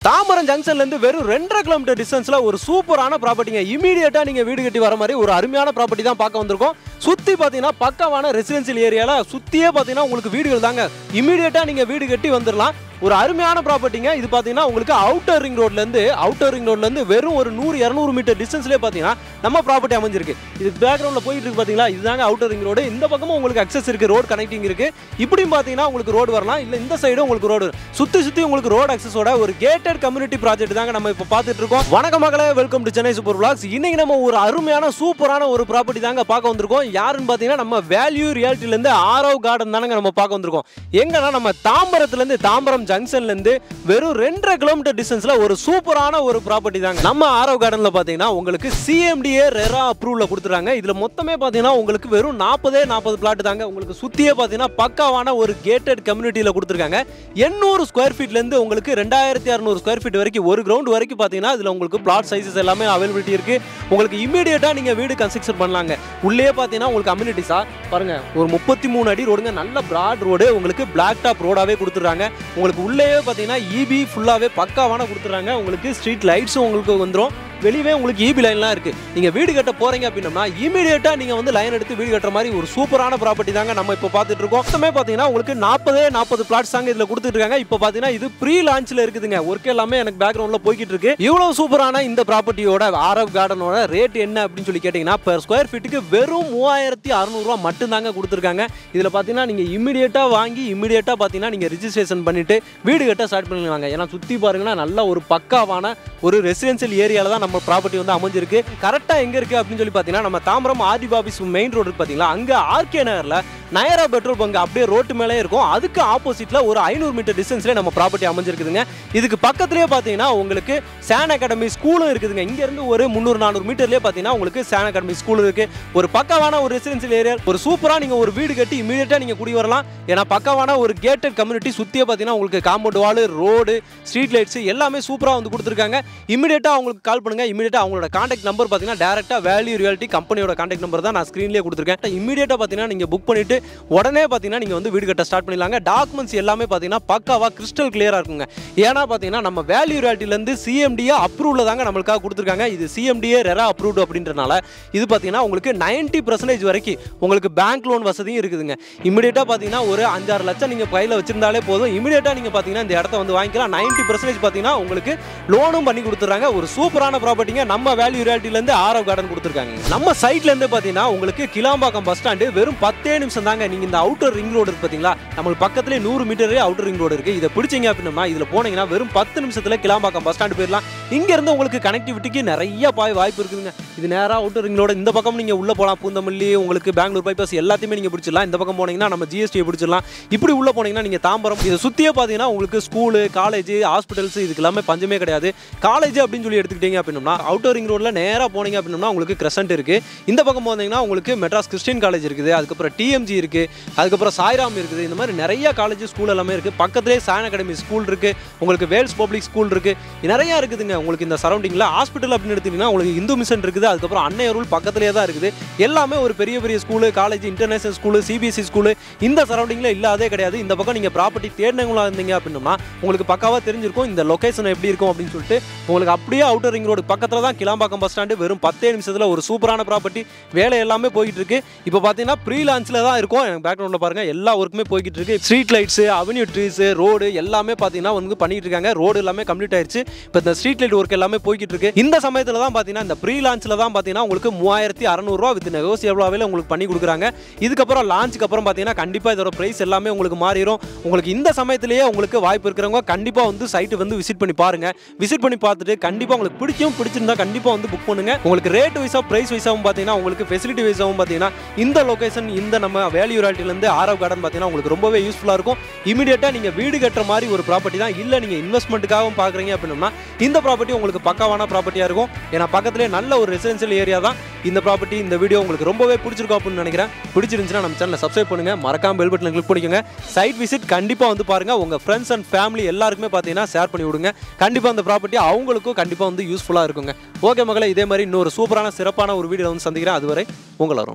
தாம்பரம் ஜங்ஷன்ல இருந்து வெறும் ரெண்டரை கிலோமீட்டர் டிஸ்டன்ஸ்ல ஒரு சூப்பரான ப்ராப்பர்ட்டிங்க இமீடியட்டா நீங்க வீடு கட்டி வர மாதிரி ஒரு அருமையான ப்ராப்பர்ட்டி தான் பார்க்க வந்திருக்கோம் சுத்தி பாத்தீங்கன்னா பக்காவான ரெசிடென்சியல் ஏரியால சுத்தியே பாத்தீங்கன்னா உங்களுக்கு வீடுகள் தாங்க இமீடியட்டா நீங்க வீடு கட்டி வந்துடலாம் ஒரு அருமையான ப்ராப்பர்ட்டிங்க இது பார்த்தீங்கன்னா உங்களுக்கு அவுட்டர் ரிங் ரோட்லேருந்து அவுட்டர் ரிங் ரோட்லேருந்து வெறும் ஒரு நூறு இரநூறு மீட்டர் டிஸ்டன்ஸ்லேயே பார்த்தீங்கன்னா நம்ம ப்ராப்பர்ட்டி அமைஞ்சிருக்கு இது பேக்ரவுண்டில் போயிட்டு இருக்கு பார்த்தீங்களா இதுதாங்க அவுட்டர் ரிங் ரோடு இந்த பக்கமும் உங்களுக்கு அக்சஸ் இருக்குது ரோடு கனெக்டிங் இருக்குது இப்படியும் பார்த்தீங்கன்னா உங்களுக்கு ரோடு வரலாம் இல்லை இந்த சைடும் உங்களுக்கு ரோடு சுற்றி சுற்றி உங்களுக்கு ரோடு அக்சஸோட ஒரு கேட்டட் கம்யூனிட்டி ப்ராஜெக்ட் தாங்க நம்ம இப்போ பார்த்துட்டு இருக்கோம் வணக்க மகளே welcome to Chennai super blocks இன்னைக்கு நம்ம ஒரு அருமையான சூப்பரான ஒரு ப்ராப்பர்ட்டி தாங்க பார்க்க வந்திருக்கோம் யாருன்னு பார்த்தீங்கன்னா நம்ம வேல்யூ ரியாலிட்டிலேருந்து ஆரவ் கார்டன் தானங்க நம்ம பார்க்க வந்திருக்கோம் எங்கன்னா நம்ம தாம்பரத்துலேருந்து தாம்பரம் ஜங்ஷன்லேருந்து வெறும் ரெண்டரை கிலோமீட்டர் டிஸ்டன்ஸ்ல ஒரு சூப்பரான ஒரு ப்ராப்பர்ட்டி தாங்க நம்ம ஆரவ் கார்டன்ல பாத்தீங்கன்னா உங்களுக்கு சிஎம்டிஏ ரெரா அப்ரூவ்ல கொடுத்துருக்காங்க இதுல மொத்தமே பாத்தீங்கன்னா உங்களுக்கு வெறும் நாற்பதே நாற்பது பிளாட் தாங்க உங்களுக்கு சுத்தியே பாத்தீங்கன்னா பக்காவான ஒரு கேட்டட் கம்யூனிட்டியில கொடுத்துருக்காங்க எண்ணூறு ஸ்கொயர் ஃபீட்ல இருந்து உங்களுக்கு ரெண்டாயிரத்தி அறுநூறு ஸ்கொயர் ஃபீட் வரைக்கும் ஒரு கிரவுண்ட் வரைக்கும் பாத்தீங்கன்னா இதுல உங்களுக்கு பிளாட் சைஸஸ் எல்லாமே அவைலபிலிட்டி இருக்கு உங்களுக்கு இமீடியட்டா நீங்க வீடு கன்ஸ்ட்ரக்ஷன் பண்ணலாங்க உள்ளே பாத்தீங்கன்னா உங்களுக்கு அம்யூனிட்டிஸா பாருங்க ஒரு முப்பத்தி மூணு அடி ரோடுங்க நல்ல பிராட் ரோடு உங்களுக்கு பிளாக் டாப் ரோடாவே கொடுத்துறாங்க உங்களுக்கு உள்ளேயே பார்த்தீங்கன்னா இபி ஃபுல்லாகவே பக்காவான கொடுத்துறாங்க உங்களுக்கு ஸ்ட்ரீட் லைட்ஸும் உங்களுக்கு வந்துடும் வெளியவே உங்களுக்கு இபி லைன்லாம் இருக்குது நீங்கள் வீடு கட்ட போகிறீங்க அப்படின்னம்னா இமீடியட்டாக நீங்கள் வந்து லைன் எடுத்து வீடு கட்டுற மாதிரி ஒரு சூப்பரான ப்ராப்பர்ட்டி தாங்க நம்ம இப்போ பார்த்துட்டு இருக்கோம் மொத்தமே பார்த்தீங்கன்னா உங்களுக்கு நாற்பதே நாற்பது பிளாட்ஸ் தாங்க இதில் கொடுத்துட்டு இருக்காங்க இப்போ பார்த்தீங்கன்னா இது ப்ரீ லான்ச்சில் இருக்குதுங்க ஒர்க் எல்லாமே எனக்கு பேக்ரவுண்டில் போய்கிட்டு இருக்கு இவ்வளோ சூப்பரான இந்த ப்ராப்பர்ட்டியோட ஆரவ் கார்டனோட ரேட் என்ன அப்படின்னு சொல்லி கேட்டிங்கன்னா பெர் ஸ்கொயர் ஃபீட்டுக்கு வெறும் மூவாயிரத்தி அறநூறுவா மட்டும்தாங்க கொடுத்துருக்காங்க இதில் பார்த்தீங்கன்னா நீங்கள் இமீடியட்டாக வாங்கி இமீடியட்டாக பார்த்தீங்கன்னா நீங்கள் ரிஜிஸ்ட்ரேஷன் பண்ணிட்டு வீடு கட்ட ஸ்டார்ட் பண்ணிடுவாங்க ஏன்னா சுற்றி பாருங்கன்னா நல்ல ஒரு பக்காவான ஒரு ரெசிடென்சியல் ஏரியாவில் தான் நம்ம ப்ராப்பர்ட்டி வந்து அமைஞ்சிருக்கு கரெக்டாக எங்கே இருக்குது அப்படின்னு சொல்லி பார்த்தீங்கன்னா நம்ம தாம்பரம் ஆதி பாபிஸ் மெயின் ரோடு இருக்கு பார்த்தீங்களா அங்கே ஆர்கே நகரில் நயரா பெட்ரோல் பங்க் அப்படியே ரோட்டு மேலே இருக்கும் அதுக்கு ஆப்போசிட்டில் ஒரு ஐநூறு மீட்டர் டிஸ்டன்ஸ்லேயே நம்ம ப்ராப்பர்ட்டி அமைஞ்சிருக்குதுங்க இதுக்கு பக்கத்துலேயே பார்த்தீங்கன்னா உங்களுக்கு சேன் அகாடமி ஸ்கூலும் இருக்குதுங்க இங்கேருந்து ஒரு முந்நூறு நானூறு மீட்டர்லேயே பார்த்தீங்கன்னா உங்களுக்கு சேன் அகாடமி ஸ்கூல் இருக்குது ஒரு பக்காவான ஒரு ரெசிடென்சியல் ஏரியா ஒரு சூப்பராக நீங்கள் ஒரு வீடு கட்டி இமீடியட்டாக நீங்கள் குடி வரலாம் ஏன்னா பக்காவான ஒரு கேட்டட் கம்யூனிட்டி சுற்றியே பார்த்தீங்கன்னா உங்களுக்கு compound wall road street lights எல்லாமே சூப்பராக வந்து கொடுத்துருக்காங்க இமீடியட்டாக அவங்களுக்கு கால் பண்ணுங்க இமீடியட்டாக அவங்களோட காண்டாக்ட் நம்பர் பார்த்தீங்கன்னா டேரெக்டாக வேல்யூ ரியாலிட்டி கம்பெனியோட காண்டாக்ட் நம்பர் தான் நான் ஸ்க்ரீன்லேயே கொடுத்துருக்கேன் இமீடியட்டாக பார்த்தீங்கன்னா நீங்கள் புக் பண்ணிட்டு உடனே பார்த்தீங்கன்னா நீங்கள் வந்து வீடு கட்ட ஸ்டார்ட் பண்ணிடலாங்க டாக்குமெண்ட்ஸ் எல்லாமே பார்த்தீங்கன்னா பக்காவாக கிறிஸ்டல் கிளியராக இருக்குங்க ஏன்னா பார்த்தீங்கன்னா நம்ம வேல்யூ ரியாலிட்டிலேருந்து சிஎம்டிஏ அப்ரூவ்ல தாங்க நம்மளுக்காக கொடுத்துருக்காங்க இது சிஎம்டிஏ ரெரா அப்ரூவ்டு அப்படின்றனால இது பார்த்தீங்கன்னா உங்களுக்கு நைன்ட்டி பர்சன்டேஜ் வரைக்கும் உங்களுக்கு பேங்க் லோன் வசதியும் இருக்குதுங்க இமீடியட்டாக பார்த்தீங்கன்னா ஒரு அஞ்சாறு லட்சம் நீங்கள் கையில் வச்சிருந்தாலே போதும் இமீடியட்டாக நீங்கள் பார்த்தீங்கன்னா இந்த இடத்த வந்து வாங்கிக்கலாம் நைன்ட்டி பர்சன்டேஜ் பார்த்தீங்கன்னா உங்களுக்கு லோனும் பண்ணி கொடுத்துறாங்க ஒரு சூப்பரான ப்ராப்பர்ட்டிங்க நம்ம வேல்யூ ரியாலிட்டிலேருந்து ஆரவ் கார்டன் கொடுத்துருக்காங்க நம்ம சைட்லேருந்து பார்த்தீங்கன்னா உங்களுக்கு கிளாம்பாக்கம் பஸ் ஸ்டாண்டு வெறும் பத்தே நிமிஷம் தாங்க நீங்கள் இந்த அவுட்டர் ரிங் ரோடு இருக்கு பார்த்தீங்களா நம்மளுக்கு பக்கத்துலேயே நூறு மீட்டரே அவுட்டர் ரிங் ரோடு இருக்குது இதை பிடிச்சிங்க அப்படின்னா இதில் போனீங்கன்னா வெறும் பத்து நிமிஷத்தில் கிளாம்பாக்கம் பஸ் ஸ்டாண்டு போயிடலாம் இங்கேருந்து உங்களுக்கு கனெக்டிவிட்டிக்கு நிறைய பாய் வாய்ப்பு இருக்குதுங்க இது நேராக அவுட்டர் ரிங் ரோடு இந்த பக்கம் நீங்கள் உள்ளே போகலாம் பூந்தமல்லி உங்களுக்கு பெங்களூர் பைபாஸ் எல்லாத்தையுமே நீங்கள் பிடிச்சிடலாம் இந்த பக்கம் போனீங்கன்னா நம்ம ஜிஎஸ்டியை பிடிச்சிடலாம் இப்படி உள்ளே போனீங்கன்னா நீங்கள் தாம்பரம் இதை சுற்றியே பார்த்தீங்கன்னா உங்களுக்கு ஸ்கூலு காலேஜ் ஹாஸ்பிட்டல்ஸ் இதுக்கு எல்லாமே பஞ்சமே கிடையாது காலேஜ் அப்படின்னு சொல்லி எடுத்துக்கிட்டீங்க அப்படின்னா அவுட்டர் ரிங் ரோட்டில் நேராக போனீங்க அப்படின்னா உங்களுக்கு கிரசன்ட் இருக்குது இந்த பக்கம் போனீங்கன்னா உங்களுக்கு மெட்ராஸ் கிறிஸ்டியன் காலேஜ் இருக்குது அதுக்கப்புறம் டிஎம்ஜி இருக்குது அதுக்கப்புறம் சாய்ராம் இருக்குது இந்த மாதிரி நிறைய காலேஜ் ஸ்கூல் எல்லாமே இருக்குது பக்கத்துலேயே சாயன் அகாடமி ஸ்கூல் இருக்குது உங்களுக்கு வேல்ஸ் பப்ளிக் ஸ்கூல் இருக்குது நிறையா இருக்குதுங்க உங்களுக்கு இந்த சரௌண்டிங்கில் ஹாஸ்பிட்டல் அப்படின்னு எடுத்தீங்கன்னா உங்களுக்கு இந்து மிஷன் இருக்குது அதுக்கப்புறம் அன்னை அருள் பக்கத்துலேயே தான் இருக்குது எல்லாமே ஒரு பெரிய பெரிய school college international school CBSE school இந்த சரௌண்டிங்கில் இல்லாதே கிடையாது இந்த பக்கம் நீங்கள் ப்ராப்பர்ட்டி தேடினவங்களா இருந்தீங்க அப்படின்னா உங்களுக்கு பக்காவாக தெரிஞ்சிருக்கும் இந்த லொகேஷன் எப்படி இருக்கும் அப்படின்னு சொல்லிட்டு உங்களுக்கு அப்படியே அவுட்டர் ரிங் ரோடு பக்கத்தில் தான் கிளாம்பாக்கம் பஸ் ஸ்டாண்டு வெறும் பத்தே நிமிஷத்தில் ஒரு சூப்பரான ப்ராப்பர்ட்டி வேலை எல்லாமே போய்கிட்டு இருக்கு இப்போ பார்த்தீங்கன்னா ப்ரீ லான்ச்சில் தான் இருக்கும் எனக்கு பேக்ரவுண்டில் பாருங்க எல்லா ஒர்க்குமே போய்கிட்டு இருக்கு street lights avenue trees road எல்லாமே பார்த்தீங்கன்னா வந்து பண்ணிட்டு இருக்காங்க ரோடு எல்லாமே கம்ப்ளீட் ஆயிடுச்சு இப்போ இந்த ஸ்ட்ரீட் லைட் ஒர்க் எல்லாமே போய்கிட்டு இருக்கு இந்த சமயத்தில் தான் பார்த்தீங்கன்னா இந்த ப்ரீ லான்ச்சில் தான் பார்த்தீங்கன்னா உங்களுக்கு மூவாயிரத்தி அறநூறுவா வித் நெகோசியபிளாகவே உங்களுக்கு பண்ணி கொடுக்குறாங்க இதுக்கப்புறம் லான்ச்சுக்கு அப்புறம் பார்த்தீங்கன்னா கண்டிப்பாக இதோட ப்ரைஸ் எல்லாமே உங்களுக்கு மாறிடும் உங்களுக்கு இந்த சமயத்திலேயே உங்களுக்கு வாய்ப்பு இருக்கிறவங்க கண்டிப்பாக வந்து சைட்டு வந்து விசிட் பண்ணி பாருங்க விசிட் பண்ணி பார்த்துட்டு கண்டிப்பாக உங்களுக்கு பிடிக்கும் பிடிச்சிருந்தா கண்டிப்பாக வந்து புக் பண்ணுங்க உங்களுக்கு ரேட் வைஸாக ப்ரைஸ் வைஸாகவும் பார்த்தீங்கன்னா உங்களுக்கு ஃபெசிலிட்டி வைஸாகவும் பார்த்தீங்கன்னா இந்த லொகேஷன் இந்த நம்ம வேல்யூ ராலிட்டிலேருந்து ஆரவ் கார்டன் பார்த்தீங்கன்னா உங்களுக்கு ரொம்பவே யூஸ்ஃபுல்லாக இருக்கும் இமீடியட்டாக நீங்கள் வீடு கட்டுற மாதிரி ஒரு ப்ராப்பர்ட்டி தான் இல்லை நீங்கள் இன்வெஸ்ட்மெண்ட்டுக்காகவும் பார்க்குறீங்க அப்படின்னா இந்த ப்ராப்பர்ட்டி உங்களுக்கு பக்காவான ப்ராப்பர்ட்டியாக இருக்கும் ஏன்னா பக்கத்துலேயே நல்ல ஒரு ரெசிடென்ஷியல் ஏரியா தான் இந்த ப்ராப்பர்ட்டி இந்த வீடியோ உங்களுக்கு ரொம்பவே பிடிச்சிருக்கும் அப்படின்னு நினைக்கிறேன் பிடிச்சிருந்துச்சுன்னா நம்ம சேனலை சப்ஸ்கிரைப் பண்ணுங்க மறக்காம பெல் பட்டனை கிளிக் பண்ணிக்கோங்க சைட் விசிட் கண்டிப்பாக வந்து பாருங்க உங்கள் ஃப்ரெண்ட்ஸ் அண்ட் ஃபேமிலி எல்லாருக்குமே பார்த்தீங்கன்னா ஷேர் பண்ணி விடுங்க கண்டிப்பாக அந்த ப்ராப்பர்ட்டி அவங்களுக்கும் கண்டிப்பாக வந்து யூஸ்ஃபுல்லாக இருக்குங்க ஓகே மகளே இதே மாதிரி இன்னொரு சூப்பரான சிறப்பான ஒரு வீடியோ வந்து சந்திக்கிறேன் அதுவரை உங்கள் வரும்